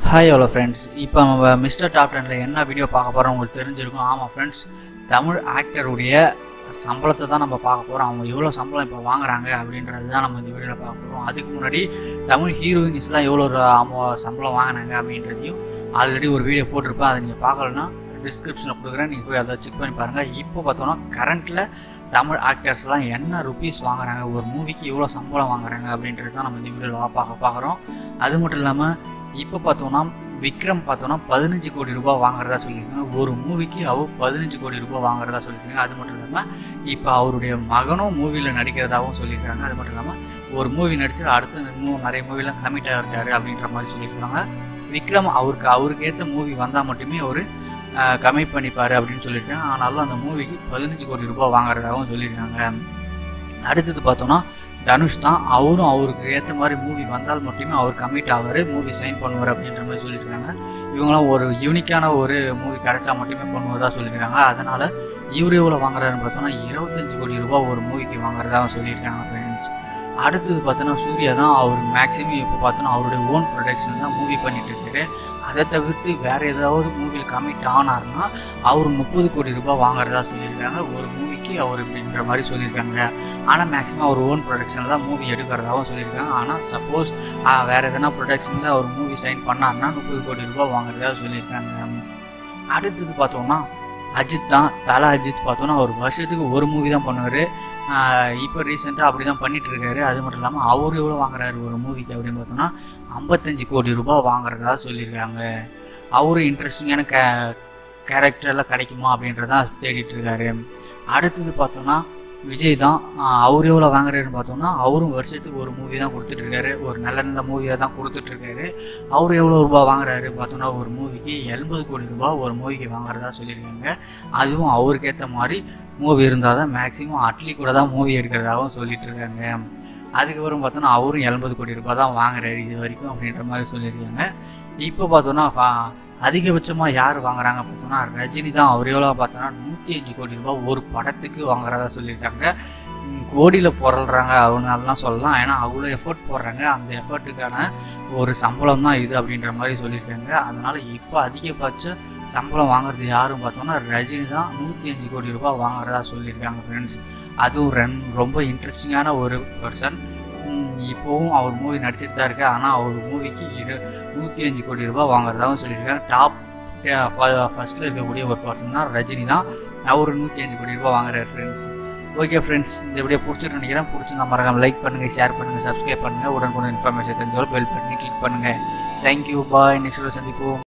hi hello friends இப்போ நம்ம mister top டெனில் என்ன வீடியோ பார்க்க போகிறோம் உங்களுக்கு தெரிஞ்சிருக்கும் ஆமாம் ஃப்ரெண்ட்ஸ் தமிழ் ஆக்டருடைய சம்பளத்தை தான் நம்ம பார்க்க போகிறோம் அவங்க எவ்வளோ சம்பளம் இப்போ வாங்குறாங்க அப்படின்றது தான் நம்ம இந்த வீடியோவில் பார்க்க போகிறோம் அதுக்கு முன்னாடி தமிழ் ஹீரோயின்ஸ்லாம் எவ்வளோ ஒரு அமௌ- சம்பளம் வாங்கினாங்க அப்படின்றதையும் ஆல்ரெடி ஒரு வீடியோ போட்டிருப்பேன் அதை நீங்கள் பார்க்கலன்னா டிஸ்கிரிப்ஷனில் கொடுக்குறேன் நீங்கள் போய் அதை செக் பண்ணி பாருங்கள் இப்போ பார்த்தோன்னா கரண்ட்டில் தமிழ் ஆக்டர்ஸ்லாம் என்ன ருபீஸ் வாங்குறாங்க ஒரு மூவிக்கு எவ்வளோ சம்பளம் வாங்குறாங்க அப்படின்றது தான் நம்ம இந்த வீடியோவில் பார்க்க பார்க்குறோம் அது மட்டும் இல்லாமல் இப்போ பார்த்தோம்னா விக்ரம் பார்த்தோம்னா பதினஞ்சு கோடி ரூபாய் வாங்குறதா சொல்லியிருக்காங்க ஒரு மூவிக்கு அவர் பதினஞ்சு கோடி ரூபாய் வாங்குறதா சொல்லியிருக்காங்க அது மட்டும் இல்லாமல் இப்போ அவருடைய மகனும் மூவியில் நடிக்கிறதாகவும் சொல்லியிருக்காங்க அது மட்டும் இல்லாமல் ஒரு மூவி நடிச்சு அடுத்து இன்னும் நிறைய மூவிலாம் கமிட் ஆகிருக்காரு அப்படின்ற மாதிரி சொல்லியிருக்காங்க விக்ரம் அவருக்கு அவருக்கு ஏற்ற மூவி வந்தால் மட்டுமே அவர் கமிட் பண்ணிப்பாரு அப்படின்னு சொல்லியிருக்காங்க ஆனாலும் அந்த மூவிக்கு பதினஞ்சு கோடி ரூபாய் வாங்குறதாகவும் சொல்லியிருக்காங்க அடுத்தது பார்த்தோம்னா தனுஷ் தான் அவரும் அவருக்கு ஏற்ற மாதிரி மூவி வந்தால் மட்டுமே அவர் கமிட் ஆவார் மூவி சைன் பண்ணுவார் அப்படின்ற மாதிரி சொல்லியிருக்காங்க இவங்களாம் ஒரு யூனிக்கான ஒரு மூவி கிடைச்சா மட்டுமே பண்ணுவதா சொல்லியிருக்காங்க அதனால் இவர் எவ்வளோ வாங்குறாருன்னு பார்த்தோம்னா இருபத்தஞ்சு கோடி ரூபாய் ஒரு மூவிக்கு வாங்குறதா சொல்லியிருக்காங்க ஃப்ரெண்ட்ஸ் அடுத்தது பார்த்தோன்னா சூர்யா தான் அவர் மேக்ஸிமம் இப்போ பார்த்தோன்னா அவருடைய ஓன் ப்ரொடக்ஷன் தான் மூவி பண்ணிட்டு இருக்காரு அதை தவிர்த்து வேற ஏதாவது மூவியில் கமிட் ஆனார்னா அவர் முப்பது கோடி ரூபாய் வாங்குறதா சொல்லியிருக்காங்க ஒரு மூவிக்கு அவர் அப்படின்ற மாதிரி சொல்லியிருக்காங்க ஆனால் மேக்ஸிமம் அவர் ஓன் ப்ரொடக்ஷனில் தான் மூவி எடுக்கிறதாகவும் சொல்லியிருக்காங்க ஆனால் சப்போஸ் வேறு எதனா ப்ரொடக்ஷனில் அவர் மூவி சைன் பண்ணார்னா முப்பது கோடி ரூபாய் வாங்குறதா சொல்லியிருக்காங்க அடுத்தது பார்த்தோம்னா அஜித் தான் தலை அஜித் பார்த்தோன்னா ஒரு வருஷத்துக்கு ஒரு மூவி தான் பண்ணுவார் இப்போ ரீசெண்டாக அப்படி தான் பண்ணிட்டு இருக்காரு அது மட்டும் இல்லாமல் அவர் எவ்வளோ வாங்குறாரு ஒரு மூவிக்கு அப்படின்னு பார்த்தோம்னா ஐம்பத்தஞ்சு கோடி ரூபாய் வாங்குறதா சொல்லியிருக்காங்க அவரும் இன்ட்ரெஸ்டிங்கான கே கேரக்டர்லாம் கிடைக்குமா அப்படின்றதான் தேடிட்டு இருக்காரு அடுத்தது பார்த்தோம்னா விஜய் தான் ஆஹ் அவர் எவ்வளோ வாங்குறாருன்னு பார்த்தோம்னா அவரும் வருஷத்துக்கு ஒரு மூவி தான் கொடுத்துட்டு இருக்காரு ஒரு நல்ல நல்ல மூவியை தான் கொடுத்துட்டு இருக்காரு அவர் எவ்வளோ ரூபாய் வாங்குறாரு பார்த்தோம்னா ஒரு மூவிக்கு எண்பது கோடி ரூபாய் ஒரு மூவிக்கு வாங்குறதா சொல்லியிருக்காங்க அதுவும் அவருக்கு ஏற்ற மாதிரி மூவி இருந்தால் தான் மேக்ஸிமம் அட்லி கூட தான் மூவி எடுக்கிறதாகவும் சொல்லிட்டு இருக்காங்க அதுக்கப்புறம் பார்த்தோன்னா அவரும் எண்பது கோடி ரூபாய் தான் வாங்குறாரு இது வரைக்கும் அப்படின்ற மாதிரி சொல்லியிருக்காங்க இப்போ பார்த்தோன்னா ஃபா- அதிகபட்சமாக யார் வாங்குறாங்க பார்த்தோன்னா ரஜினி தான் அவர் எவ்வளோ பார்த்தோன்னா நூற்றி அஞ்சு கோடி ரூபாய் ஒரு படத்துக்கு வாங்குறதா சொல்லியிருக்காங்க ம், கோடியில் புரள்றாங்க அவங்க அதெல்லாம் சொல்லலாம் ஏன்னா அவ்வளோ எஃபர்ட் போடுறாங்க அந்த எஃபர்ட்டுக்கான ஒரு சம்பளம் தான் இது அப்படின்ற மாதிரி சொல்லியிருக்காங்க அதனால இப்போ அதிகபட்ச சம்பளம் வாங்குறது யாரும் பார்த்தோம்னா ரஜினி தான் நூற்றி அஞ்சு கோடி ரூபாய் வாங்குறதா சொல்லியிருக்காங்க ஃப்ரெண்ட்ஸ் அதுவும் ரென் ரொம்ப இன்ட்ரெஸ்டிங்கான ஒரு பர்சன் இப்போவும் அவர் மூவி நடிச்சிட்டு தான் இருக்கு ஆனால் அவர் மூவிக்கு இரு நூற்றி அஞ்சு கோடி ரூபாய் வாங்குறதாகவும் சொல்லியிருக்காங்க டாப் ஃபர்ஸ்ட்டில் இருக்கக்கூடிய ஒரு பர்சன் தான் ரஜினி தான் அவர் நூற்றி அஞ்சு கோடி ரூபாய் வாங்குறாரு ஃப்ரெண்ட்ஸ் ஓகே ஃப்ரெண்ட்ஸ் இந்த வீடியோ பிடிச்சிட்டு நினைக்கிறேன் பிடிச்சிருந்தா மறக்காம லைக் பண்ணுங்கள் ஷேர் பண்ணுங்கள் சப்ஸ்கிரைப் பண்ணுங்கள் உடனுக்குடன் இன்ஃபர்மேஷன் தெரிஞ்சாலும் பெல் பண்ணி கிளிக் பண்ணுங்கள் தேங்க்யூ பாய் நெக்ஸ்ட் சந்திப்போம்